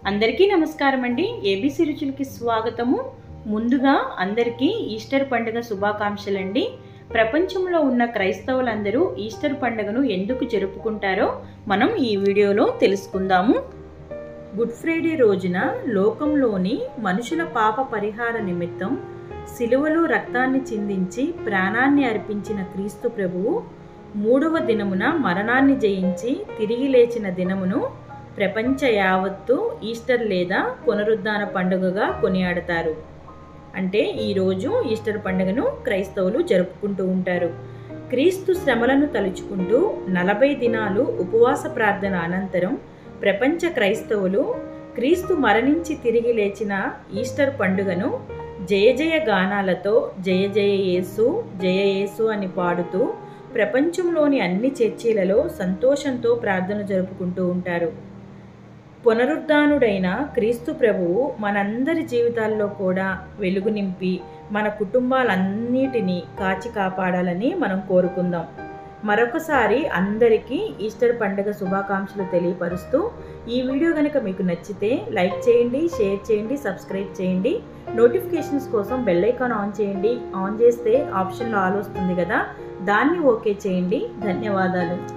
అందరికీ నమస్కారం అండి ఏబీసీ రుచులకి స్వాగతము ముందుగా అందరికీ ఈస్టర్ పండుగ శుభాకాంక్షలండి ప్రపంచంలో ఉన్న క్రైస్తవులందరూ ఈస్టర్ పండుగను ఎందుకు జరుపుకుంటారో మనం ఈ వీడియోలో తెలుసుకుందాము గుడ్ ఫ్రైడే రోజున లోకంలోని మనుషుల పాప పరిహార నిమిత్తం సిలువలో రక్తాన్ని చిందించి ప్రాణాన్ని అర్పించిన క్రీస్తు ప్రభువు మూడవ దినమున మరణాన్ని జయించి తిరిగి లేచిన దినమును ప్రపంచ యావత్తు ఈస్టర్ లేదా పునరుద్ధాన పండుగగా కొనియాడతారు అంటే ఈరోజు ఈస్టర్ పండుగను క్రైస్తవులు జరుపుకుంటూ ఉంటారు క్రీస్తు శ్రమలను తలుచుకుంటూ నలభై దినాలు ఉపవాస ప్రార్థన అనంతరం ప్రపంచ క్రైస్తవులు క్రీస్తు మరణించి తిరిగి లేచిన ఈస్టర్ పండుగను జయ జయ గానాలతో జయ జయ యేసు జయ యేసు అని పాడుతూ ప్రపంచంలోని అన్ని చర్చిలలో సంతోషంతో ప్రార్థన జరుపుకుంటూ ఉంటారు పునరుద్ధానుడైన క్రీస్తు ప్రభువు మనందరి జీవితాల్లో కూడా వెలుగు నింపి మన కుటుంబాలన్నిటినీ కాచి కాపాడాలని మనం కోరుకుందాం మరొకసారి అందరికీ ఈస్టర్ పండుగ శుభాకాంక్షలు తెలియపరుస్తూ ఈ వీడియో కనుక మీకు నచ్చితే లైక్ చేయండి షేర్ చేయండి సబ్స్క్రైబ్ చేయండి నోటిఫికేషన్స్ కోసం బెల్ ఐకాన్ ఆన్ చేయండి ఆన్ చేస్తే ఆప్షన్లో ఆల్ వస్తుంది కదా దాన్ని ఓకే చేయండి ధన్యవాదాలు